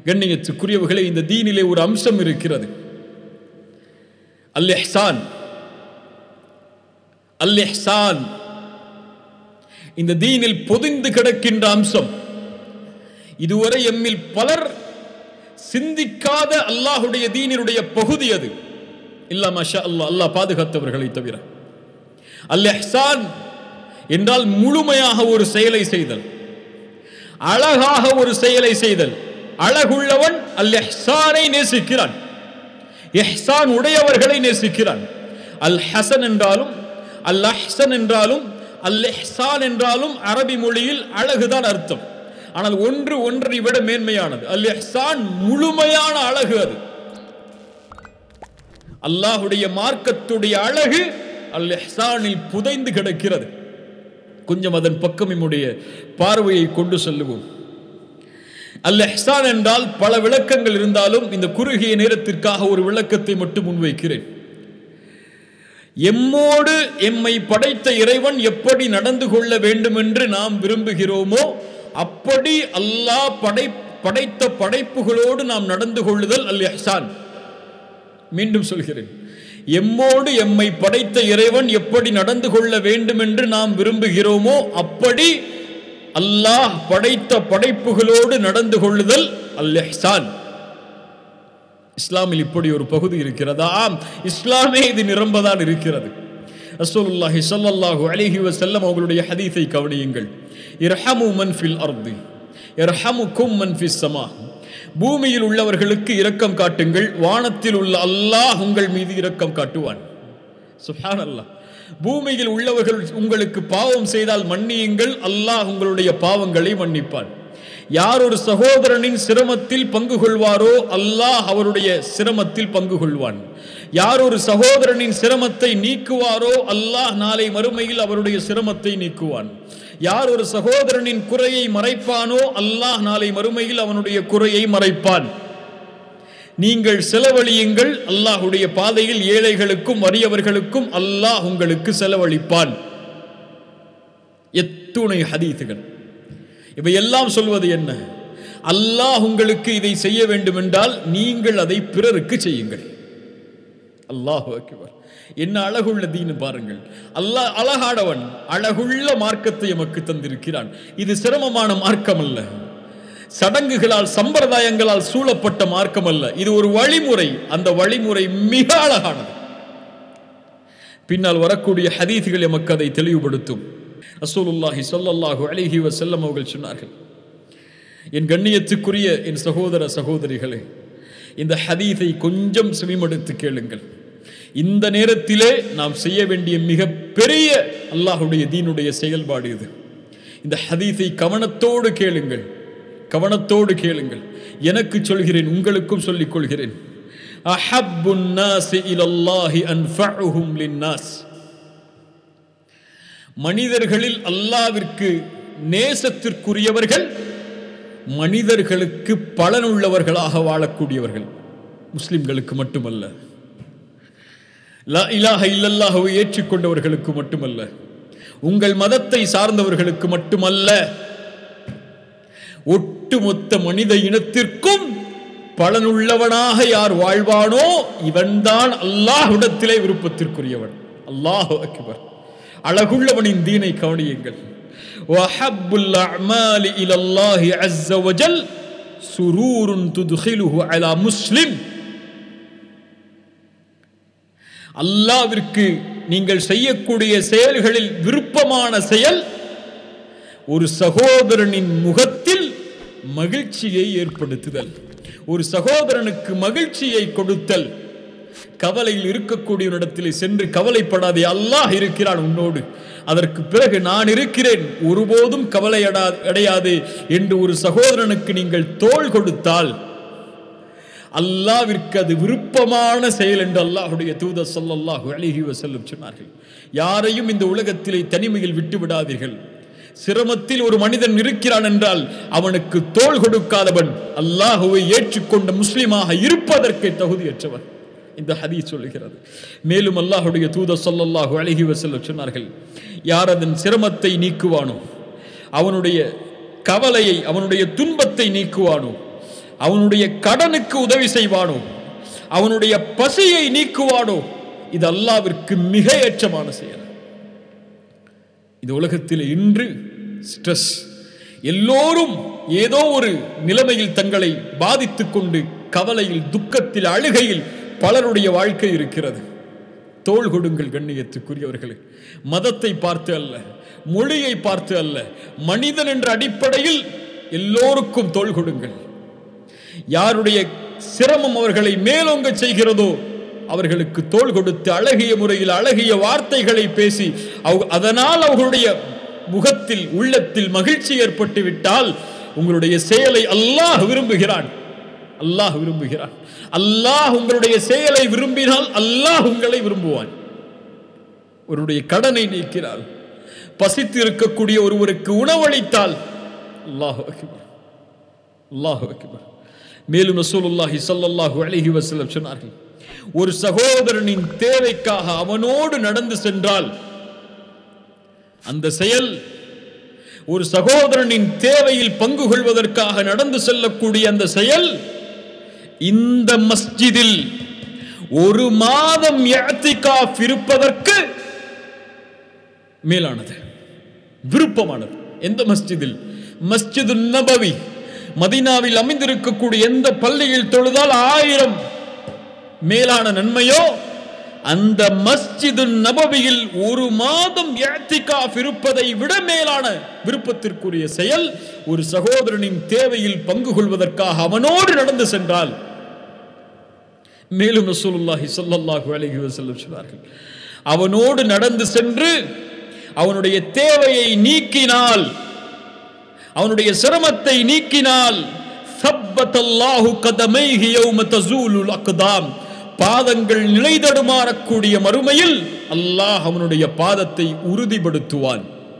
கண்ணியத்துக்குரியவர்களே இந்த தீனிலே ஒரு அம்சம் இருக்கிறது அல் இஹ்சான் அல் இஹ்சான் இந்த தீனில் பொதிந்து கிடக்கின்ற அம்சம் இதுவரை எம்மில் பலர் சிந்திக்காத அல்லாஹுடைய தீனினுடைய பகுதி அது இல்லா மஷா அல்லாஹ் அல்லாஹ் பாதுகாத்தவர்களை தவிர அல் இஹ்சான் என்றால் முழுமையாக ஒரு செயலை செய்தல் அழகாக ஒரு செயலை செய்தல் அழகுள்ளவன் அல் இஹ்சானை நேசிக்கிறான் இஹ்சான் உடையவர்களை நேசிக்கிறான் அல் ஹசன் என்றாலும் அல் அஹ்சன் என்றாலும் அல் இஹ்சான் என்றாலும் அரபி மொழியில் அழகுதான் அர்த்தம் ஆனால் ஒன்று ஒன்றை விட மேன்மையானது அல் இஹ்சான் முழுமையான அழகு அது அல்லாஹுடைய மார்க்கத்துடைய அழகு அல் இஹ்சானில் புதைந்து கிடக்கிறது கொஞ்சம் அதன் பக்கம் நம்முடைய பார்வையை கொண்டு செல்லுவோம் அல் இஹ்சான் என்றால் பல விளக்கங்கள் இருந்தாலும் இந்த குறுகிய நேரத்திற்காக ஒரு விளக்கத்தை மட்டும் முன்வைக்கிறேன் எம்மோடு எம்மை படைத்த இறைவன் எப்படி நடந்து கொள்ள வேண்டும் என்று நாம் விரும்புகிறோமோ அப்படி அல்லாஹ் படை படைத்த படைப்புகளோடு நாம் நடந்து கொள்ளுதல் அல் இஹ்சான் மீண்டும் சொல்கிறேன் எம்மோடு எம்மை படைத்த இறைவன் எப்படி நடந்து கொள்ள வேண்டும் என்று நாம் விரும்புகிறோமோ அப்படி அல்லாஹ் படைத்த படைப்புகளோடு நடந்து கொள்ளுதல் அல் இஹ்சான் இஸ்லாமில் இப்படி ஒரு பகுதி இருக்கிறதா ஆம் இஸ்லாமே இது நிரம்பதான் இருக்கிறது ரசூலுல்லாஹி ஸல்லல்லாஹு அலைஹி வஸல்லம் அவர்களுடைய ஹதீஸை கவனியுங்கள் இர்ஹமு மன் ஃபில் அர்தி இர்ஹமுக்கும் மன் ஃபிஸ் ஸமா பூமியில் உள்ளவர்களுக்கு இரக்கம் காட்டுங்கள் வானத்தில் உள்ள அல்லாஹ் உங்கள் மீது இரக்கம் காட்டுவான் சுப்ஹானல்லாஹ் பூமியில் உள்ளவர்கள் உங்களுக்கு பாவம் செய்தால் மன்னியுங்கள் அல்லாஹ் உங்களுடைய பாவங்களை மன்னிப்பான் யார் ஒரு சகோதரனின் சிரமத்தில் பங்கு கொள்வாரோ அல்லாஹ் அவருடைய சிரமத்தில் பங்கு கொள்வான் யார் ஒரு சகோதரனின் சிரமத்தை நீக்குவாரோ அல்லாஹ் நாளை மறுமையில் அவருடைய சிரமத்தை நீக்குவான் யார் ஒரு சகோதரனின் குறையை மறைப்பானோ அல்லாஹ் நாளை மறுமையில் அவனுடைய குறையை மறைப்பான் நீங்கள் செலவழியுங்கள் அல்லாஹுடைய பாதையில் ஏழைகளுக்கும் வறியவர்களுக்கும் அல்லாஹ் உங்களுக்கு செலவழிப்பான் எத்துணை ஹதீதுகள் இவையெல்லாம் சொல்வது என்ன அல்லாஹ் உங்களுக்கு இதை செய்ய வேண்டும் என்றால் நீங்கள் அதை பிறருக்கு செய்யுங்கள் அல்லாஹ் அக்பர் என்ன அழகுள்ள தீனு பாருங்கள் அல்லாஹ் அழகாடவன் அழகுள்ள மார்க்கத்தை எமக்கு தந்திருக்கிறான் இது சிரமமான மார்க்கம் அல்ல சடங்குகளால் சம்பிரதாயங்களால் சூழப்பட்ட மார்க்கம் அல்ல இது ஒரு வழிமுறை அந்த வழிமுறை மிக அழகானது பின்னால் வரக்கூடிய ஹதீதுகள் எமக்கு அதை தெளிவுபடுத்தும் ரசூலுல்லாஹி ஸல்லல்லாஹு அலைஹி வஸல்லம் அவர்கள் சொன்னார்கள் என் கண்ணியத்துக்குரிய என் சகோதர சகோதரிகளே இந்த ஹதீஸை கொஞ்சம் செவிமடுத்து கேளுங்கள் இந்த நேரத்திலே நாம் செய்ய வேண்டிய மிக பெரிய அல்லாஹுடைய தீனுடைய செயல்பாடு இது இந்த ஹதீஸை கவனத்தோடு கேளுங்கள் கவனத்தோடு கேளுங்கள் எனக்கு சொல்கிறேன் உங்களுக்கும் சொல்லிக் கொள்கிறேன் அஹப்புன் நாசி இலல்லாஹி அன்ஃபஉஹும் லின்னாஸ் மனிதர்களில் அல்லாவிற்கு நேசத்திற்குரியவர்கள் மனிதர்களுக்கு பலனுள்ளவர்களாக வாழக்கூடியவர்கள் முஸ்லிம்களுக்கு மட்டுமல்ல லா இலாஹ இல்லல்லாஹுவை ஏற்றுக்கொண்டவர்களுக்கு மட்டுமல்ல உங்கள் மதத்தை சார்ந்தவர்களுக்கு மட்டுமல்ல ஒட்டுமொத்த மனித இனத்திற்கும் பலனுள்ளவனாக யார் வாழ்வானோ இவன்தான் அல்லாஹ்விடத்திலே விருப்பத்திற்குரியவன் அல்லாஹ் அக்பர் அழகுள்ளவனின் தீனை கவனியுங்கள் وأحب الأعمال إلى الله عز وجل سرور تدخله على مسلم அல்லாவிற்கு நீங்கள் செய்யக்கூடிய செயல்களில் விருப்பமான செயல் ஒரு சகோதரனின் முகத்தில் மகிழ்ச்சியை ஏற்படுத்துதல் ஒரு சகோதரனுக்கு மகிழ்ச்சியை கொடுத்தல் கவலையில் இருக்கக்கூடிய இடத்திலே சென்று கவலைப்படாதே அல்லாஹ் இருக்கிறான் உன்னோடு அதற்கு பிறகு நான் இருக்கிறேன் ஒருபோதும் கவலை அடையாது என்று ஒரு சகோதரனுக்கு நீங்கள் தோள் கொடுத்தால் அல்லாவிற்கு அது விருப்பமான செயல் என்று அல்லாஹுடைய தூதர் சொல்லல்லாஹு அழகி வசல்லம் சொன்னார்கள் யாரையும் இந்த உலகத்திலே தனிமையில் விட்டு விடாதீர்கள் சிரமத்தில் ஒரு மனிதன் இருக்கிறான் என்றால் அவனுக்கு தோள் கொடுக்காதவன் அல்லாஹுவை ஏற்றுக்கொண்ட முஸ்லிமாக இருப்பதற்கு தகுதியற்றவன் இந்த ஹதீஸ் சொல்லுகிறது மேலும் அல்லாஹுடைய தூதர் சொல்லல்லாஹு அழகி வசல்ல சொன்னார்கள் யார் அதன் சிரமத்தை நீக்குவானோ அவனுடைய கவலையை அவனுடைய துன்பத்தை நீக்குவானோ அவனுடைய கடனுக்கு உதவி செய்வானோ அவனுடைய பசியை நீக்குவானோ இது அல்லாவிற்கு மிக ஏற்றமான செயல் இந்த உலகத்தில் இன்று ஸ்ட்ரெஸ் எல்லோரும் ஏதோ ஒரு நிலைமையில் தங்களை பாதித்துக் கொண்டு கவலையில் துக்கத்தில் அழுகையில் பலருடைய வாழ்க்கை இருக்கிறது தோள் கொடுங்கள் கண்ணியத்துக்குரியவர்களே மதத்தை பார்த்து அல்ல மொழியை பார்த்து அல்ல மனிதன் என்ற அடிப்படையில் எல்லோருக்கும் தோள் கொடுங்கள் யாருடைய சிரமம் அவர்களை மேலோங்க செய்கிறதோ அவர்களுக்கு தோள் கொடுத்து அழகிய முறையில் அழகிய வார்த்தைகளை பேசி அவ- அதனால் அவர்களுடைய முகத்தில் உள்ளத்தில் மகிழ்ச்சி ஏற்பட்டு விட்டால் உங்களுடைய செயலை அல்லாஹ் விரும்புகிறான் அல்லாஹ் விரும்புகிறான் அல்லாஹ் உங்களுடைய செயலை விரும்பினால் அல்லாஹ் உங்களை விரும்புவான் ஒருவருடைய கடனை நீக்கிறாள் பசித்து இருக்கக்கூடிய ஒருவருக்கு உணவளித்தால் அல்லாஹ் அக்பர் அல்லாஹ் அக்பர் மேலும் ரசூலுல்லாஹி ஸல்லல்லாஹு அலைஹி வஸல்லம் சொன்னார்கள் ஒரு சகோதரனின் தேவைக்காக அவனோடு நடந்து சென்றால் அந்த செயல் ஒரு சகோதரனின் தேவையில் பங்கு கொள்வதற்காக நடந்து செல்லக்கூடிய அந்த செயல் இந்த மஸ்ஜிதில் ஒரு மாதம் இஅ்திகாஃப் இருப்பதற்கு மேலானது விருப்பமானது எந்த மஸ்ஜிதில் மஸ்ஜிது நபவி மதீனாவில் அமைந்திருக்கக்கூடிய எந்த பள்ளியில் தொழுதால் ஆயிரம் மேலான நன்மையோ அந்த மஸ்ஜிது நபவியில் ஒரு மாதம் இஅ்திகாஃப் இருப்பதை விட மேலான விருப்பத்திற்குரிய செயல் ஒரு சகோதரனின் தேவையில் பங்கு கொள்வதற்காக அவனோடு நடந்து சென்றால் மேலும் ரசூலுல்லாஹி ஸல்லல்லாஹு அலைஹி வஸல்லம் சொன்னார்கள் அவனோடு நடந்து சென்று அவனுடைய தேவையை நீக்கினால் அவனுடைய சிரமத்தை நீக்கினால் சப்பத்தல்லாஹு கதமைஹி யௌம தஸூலுல் அக்தாம் பாதங்கள் நிலைதடுமாறக்கூடிய மறுமையில் அல்லாஹ் அவனுடைய பாதத்தை உறுதிப்படுத்துவான்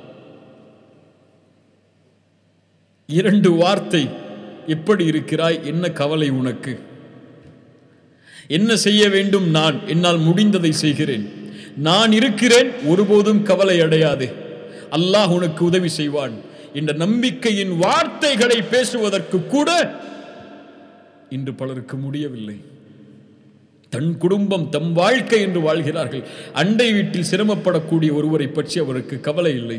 இரண்டு வார்த்தை எப்படி இருக்கிறாய் என்ன கவலை உனக்கு என்ன செய்ய வேண்டும் நான் என்னால் முடிந்ததை செய்கிறேன் நான் இருக்கிறேன் ஒருபோதும் கவலை அடையாதே அல்லாஹ் உனக்கு உதவி செய்வான் என்ற நம்பிக்கையின் வார்த்தைகளை பேசுவதற்கு கூட இன்று பலருக்கு முடியவில்லை தன் குடும்பம் தம் வாழ்க்கை என்று வாழ்கிறார்கள் அண்டை வீட்டில் சிரமப்படக்கூடிய ஒருவரை பற்றி அவருக்கு கவலை இல்லை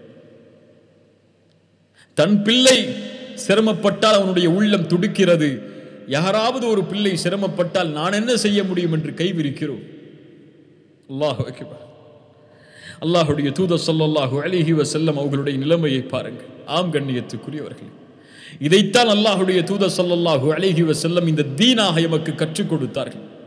தன் பிள்ளை சிரமப்பட்டால் அவனுடைய உள்ளம் துடிக்கிறது யாராவது ஒரு பிள்ளை சிரமப்பட்டால் நான் என்ன செய்ய முடியும் என்று கைவிரிக்கிறோம் அல்லாஹ் அக்பர் அல்லாஹுடைய தூதர் ஸல்லல்லாஹு அலைஹி வஸல்லம் அவர்களுடைய நிலைமையை பாருங்கள் ஆம் கண்ணியத்துக்குரியவர்கள் இதைத்தான் அல்லாஹுடைய தூதர் ஸல்லல்லாஹு அலைஹி வஸல்லம் இந்த தீனாக எமக்கு கற்றுக் கொடுத்தார்கள்